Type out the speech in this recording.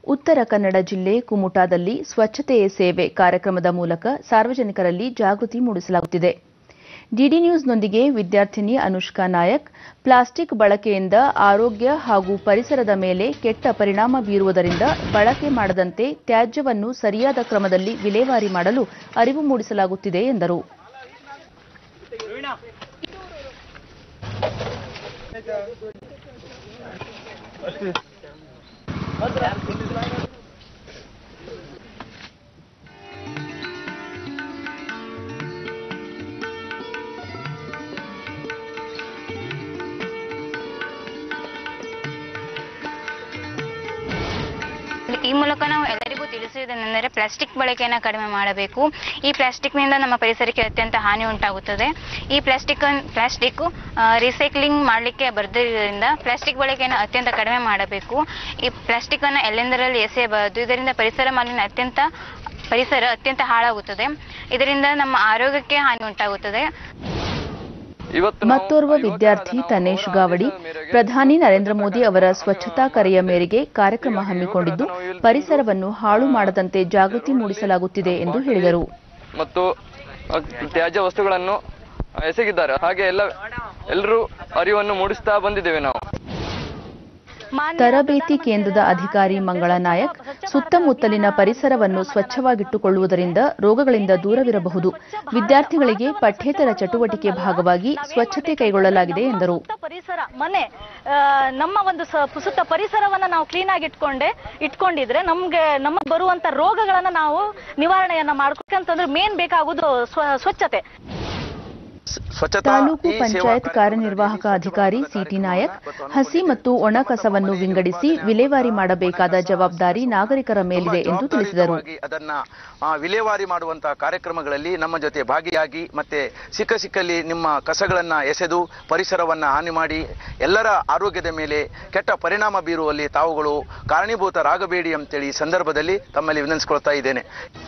ಉತ್ತರ ಕನ್ನಡ ಜಿಲ್ಲೆ ಕುಮಟಾದಲ್ಲಿ ಸ್ವಚ್ಛತೆಯೇ ಸೇವೆ ಕಾರ್ಯಕ್ರಮದ ಮೂಲಕ ಸಾರ್ವಜನಿಕರಲ್ಲಿ ಜಾಗೃತಿ ಮೂಡಿಸಲಾಗುತ್ತಿದೆ ಡಿಡಿ ನ್ಯೂಸ್ನೊಂದಿಗೆ ವಿದ್ಯಾರ್ಥಿನಿ ಅನುಷ್ಕಾ ನಾಯಕ್ ಪ್ಲಾಸ್ಟಿಕ್ ಬಳಕೆಯಿಂದ ಆರೋಗ್ಯ ಹಾಗೂ ಪರಿಸರದ ಮೇಲೆ ಕೆಟ್ಟ ಪರಿಣಾಮ ಬೀರುವುದರಿಂದ ಬಳಕೆ ಮಾಡದಂತೆ ತ್ಯಾಜ್ಯವನ್ನು ಸರಿಯಾದ ಕ್ರಮದಲ್ಲಿ ವಿಲೇವಾರಿ ಮಾಡಲು ಅರಿವು ಮೂಡಿಸಲಾಗುತ್ತಿದೆ ಎಂದರು ಈ ಮೂಲಕ ನಾವು ಎಲ್ಲರಿಗೂ ತಿಳಿಸುವುದೇನೆಂದರೆ ಪ್ಲಾಸ್ಟಿಕ್ ಬಳಕೆಯನ್ನು ಕಡಿಮೆ ಮಾಡಬೇಕು ಈ ಪ್ಲಾಸ್ಟಿಕ್ನಿಂದ ನಮ್ಮ ಪರಿಸರಕ್ಕೆ ಅತ್ಯಂತ ಹಾನಿ ಉಂಟಾಗುತ್ತದೆ ಈ ಪ್ಲಾಸ್ಟಿಕ್ ಪ್ಲಾಸ್ಟಿಕ್ ರೀಸೈಕ್ಲಿಂಗ್ ಮಾಡಲಿಕ್ಕೆ ಬರದಿದ್ದರಿಂದ ಪ್ಲಾಸ್ಟಿಕ್ ಬಳಕೆಯನ್ನು ಅತ್ಯಂತ ಕಡಿಮೆ ಮಾಡಬೇಕು ಈ ಪ್ಲಾಸ್ಟಿಕ್ ಅನ್ನು ಎಲ್ಲೆಂದರಲ್ಲಿ ಎಸೆಯಬಾರದು ಇದರಿಂದ ಪರಿಸರ ಮಾಲಿನ್ಯ ಅತ್ಯಂತ ಪರಿಸರ ಅತ್ಯಂತ ಹಾಳಾಗುತ್ತದೆ ಇದರಿಂದ ನಮ್ಮ ಆರೋಗ್ಯಕ್ಕೆ ಹಾನಿ ಉಂಟಾಗುತ್ತದೆ ಇವತ್ತು ನಾವು ಮತ್ತೋರ್ವ ವಿದ್ಯಾರ್ಥಿ ತನೇಶ್ ಗಾವಡಿ ಪ್ರಧಾನಿ ನರೇಂದ್ರ ಮೋದಿ ಅವರ ಸ್ವಚ್ಛತಾ ಕರೆಯ ಮೇರೆಗೆ ಕಾರ್ಯಕ್ರಮ ಹಮ್ಮಿಕೊಂಡಿದ್ದು ಪರಿಸರವನ್ನು ಹಾಳು ಮಾಡದಂತೆ ಜಾಗೃತಿ ಮೂಡಿಸಲಾಗುತ್ತಿದೆ ಎಂದು ಹೇಳಿದರು ಮತ್ತು ಅ, ತ್ಯಾಜ್ಯ ವಸ್ತುಗಳನ್ನು ಎಸಗಿದ್ದಾರೆ ಹಾಗೆ ಎಲ್ಲ ಎಲ್ಲರೂ ಅರಿವನ್ನು ಮೂಡಿಸ್ತಾ ಬಂದಿದ್ದೇವೆ ನಾವು ತರಬೇತಿ ಕೇಂದ್ರದ ಅಧಿಕಾರಿ ಮಂಗಳ ನಾಯಕ್ ಸುತ್ತಮುತ್ತಲಿನ ಪರಿಸರವನ್ನು ಸ್ವಚ್ಛವಾಗಿಟ್ಟುಕೊಳ್ಳುವುದರಿಂದ ರೋಗಗಳಿಂದ ದೂರವಿರಬಹುದು ವಿದ್ಯಾರ್ಥಿಗಳಿಗೆ ಪಠ್ಯೇತರ ಚಟುವಟಿಕೆ ಭಾಗವಾಗಿ ಸ್ವಚ್ಛತೆ ಕೈಗೊಳ್ಳಲಾಗಿದೆ ಎಂದರು ಸುತ್ತ ಪರಿಸರ ಮನೆ ಆ, ನಮ್ಮ ಒಂದು ಸ- ಸುತ್ತ ಪರಿಸರವನ್ನ ನಾವು ಕ್ಲೀನ್ ಆಗಿ ಇಟ್ಕೊಂಡೆ ಇಟ್ಕೊಂಡಿದ್ರೆ ನಮ್ಗೆ ನಮಗೆ ಬರುವಂತ ರೋಗಗಳನ್ನ ನಾವು ನಿವಾರಣೆಯನ್ನ ಮಾಡ್ಬೇಕಂತಂದ್ರೆ ಮೇನ್ ಬೇಕಾಗುದು ಸ್ವ- ಸ್ವಚ್ಛತೆ ಸ್ವಚ್ಛತಾ ತಾಲೂಕು ಈ ಸೇವಾ ಪಂಚಾಯತ್ ಕಾರ್ಯಕ್ರಮದಲ್ಲಿ ಕಾರ್ಯನಿರ್ವಾಹಕ ಅಧಿಕಾರಿ ಸಿಟಿ ನಾಯಕ್ ಹಸಿ ಮತ್ತು ಒಣ ಕಸವನ್ನು ವಿಂಗಡಿಸಿ ವಿಲೇವಾರಿ ಮಾಡಬೇಕಾದ ಜವಾಬ್ದಾರಿ ನಾಗರಿಕರ ಮೇಲಿದೆ ಎಂದು ತಿಳಿಸಿದರು ಜವಾಬ್ದಾರಿಯುತವಾಗಿ ಅದನ್ನ ಆ, ವಿಲೇವಾರಿ ಮಾಡುವಂತಹ ಕಾರ್ಯಕ್ರಮಗಳಲ್ಲಿ ನಮ್ಮ ಜೊತೆ ಭಾಗಿಯಾಗಿ ಮತ್ತೆ ಸಿಕ್ಕ ಸಿಕ್ಕಲ್ಲಿ ನಿಮ್ಮ ಕಸಗಳನ್ನ ಎಸೆದು ಪರಿಸರವನ್ನ ಹಾನಿ ಮಾಡಿ ಎಲ್ಲರ ಆರೋಗ್ಯದ ಮೇಲೆ ಕೆಟ್ಟ ಪರಿಣಾಮ ಬೀರುವಲ್ಲಿ ತಾವುಗಳು ಕಾರಣೀಭೂತರಾಗಬೇಡಿ ಅಂತೇಳಿ ಈ ಸಂದರ್ಭದಲ್ಲಿ ತಮ್ಮಲ್ಲಿ ವಿನಂತಿಸ್ಕೊಳ್ತಾ ಇದ್ದೇನೆ